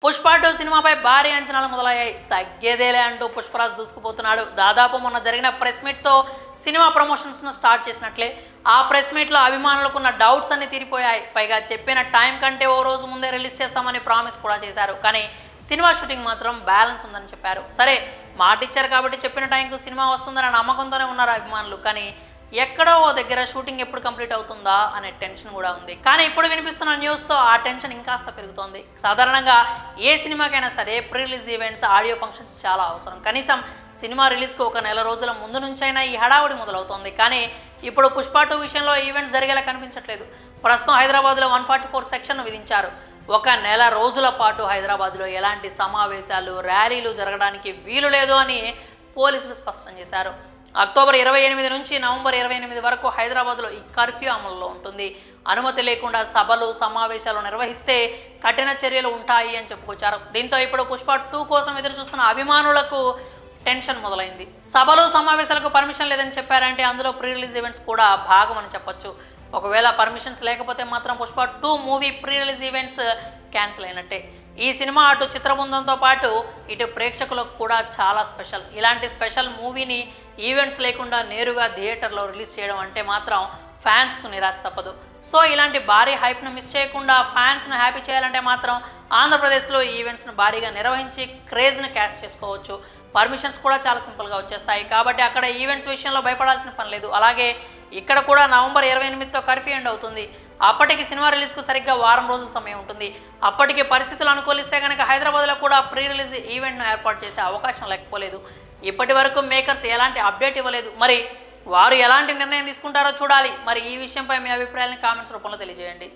Pushpa two సినిమాపై భారీ అంచనాలు మొదలయ్యాయి తగ్గేదేలే అంటూ పుష్పరాజ్ దూసుకుపోతున్నాడు దాదాపు మొన్న జరిగిన ప్రెస్ మీట్తో సినిమా ప్రమోషన్స్ను స్టార్ట్ చేసినట్లే ఆ ప్రెస్ మీట్లో అభిమానులకు ఉన్న డౌట్స్ అన్ని తీరిపోయాయి పైగా చెప్పిన టైం కంటే ఓ రోజు ముందే రిలీజ్ చేస్తామని ప్రామిస్ కూడా చేశారు కానీ సినిమా షూటింగ్ మాత్రం బ్యాలెన్స్ ఉందని చెప్పారు సరే మాట ఇచ్చారు కాబట్టి చెప్పిన టైంకు సినిమా వస్తుందనే నమ్మకంతోనే ఉన్నారు అభిమానులు కానీ ఎక్కడో ఓ దగ్గర షూటింగ్ ఎప్పుడు కంప్లీట్ అవుతుందా అనే టెన్షన్ కూడా ఉంది కానీ ఇప్పుడు వినిపిస్తున్న న్యూస్తో ఆ టెన్షన్ ఇంకాస్త పెరుగుతోంది సాధారణంగా ఏ సినిమాకైనా సరే pre release events audio functions చాలా అవసరం కనీసం సినిమా రిలీజ్కి ఒక నెల రోజుల ముందు నుంచైనా ఈ హడావుడి మొదలవుతోంది కానీ ఇప్పుడు పుష్ప టూ విషయంలో ఈవెంట్స్ జరిగేలా కనిపించట్లేదు ప్రస్తుతం హైదరాబాద్లో వన్ ఫార్టీ ఫోర్ సెక్షన్ విధించారు ఒక నెల రోజుల పాటు హైదరాబాద్లో ఎలాంటి సమావేశాలు ర్యాలీలు జరగడానికి వీలు లేదు అని పోలీసులు స్పష్టం చేశారు అక్టోబర్ ఇరవై ఎనిమిది నుంచి నవంబర్ ఇరవై ఎనిమిది వరకు హైదరాబాద్లో ఈ కర్ఫ్యూ అమలులో ఉంటుంది అనుమతి లేకుండా సభలు సమావేశాలు నిర్వహిస్తే కఠిన చర్యలు ఉంటాయి అని చెప్పుకొచ్చారు దీంతో ఇప్పుడు పుష్ప టూ కోసం ఎదురు చూస్తున్న అభిమానులకు టెన్షన్ మొదలైంది సభలు సమావేశాలకు పర్మిషన్ లేదని చెప్పారంటే అందులో ప్రీ రిలీజ్ ఈవెంట్స్ కూడా భాగం అని చెప్పొచ్చు ఒకవేళ పర్మిషన్స్ లేకపోతే మాత్రం Pushpa two movie pre release events cancel అయినట్టే ఈ సినిమా అటు చిత్రబృందంతో పాటు ఇటు ప్రేక్షకులకు కూడా చాలా స్పెషల్ ఇలాంటి స్పెషల్ మూవీని ఈవెంట్స్ లేకుండా నేరుగా థియేటర్లో రిలీజ్ చేయడం అంటే మాత్రం ఫ్యాన్స్కు నిరాశ తప్పదు సో ఇలాంటి భారీ హైప్ను మిస్ చేయకుండా ఫ్యాన్స్ను హ్యాపీ చేయాలంటే మాత్రం ఆంధ్రప్రదేశ్లో ఈ ఈవెంట్స్ను భారీగా నిర్వహించి క్రేజ్ను క్యాష్ చేసుకోవచ్చు పర్మిషన్స్ కూడా చాలా సింపుల్గా వచ్చేస్తాయి కాబట్టి అక్కడ ఈవెంట్స్ విషయంలో భయపడాల్సిన పని లేదు అలాగే ఇక్కడ కూడా నవంబర్ ఇరవై ఎనిమిదితో కర్ఫ్యూ ఎండ్ అవుతుంది అప్పటికి సినిమా రిలీజ్కు సరిగ్గా వారం రోజుల సమయం ఉంటుంది అప్పటికి పరిస్థితులు అనుకూలిస్తే కనుక హైదరాబాద్లో కూడా ప్రీ రిలీజ్ ఈవెంట్ను ఏర్పాటు చేసే అవకాశం లేకపోలేదు ఇప్పటి వరకు మేకర్స్ ఎలాంటి అప్డేట్ ఇవ్వలేదు మరి వారు ఎలాంటి నిర్ణయం తీసుకుంటారో చూడాలి మరి ఈ విషయంపై మీ అభిప్రాయాలను కామెంట్స్ రూపంలో తెలియజేయండి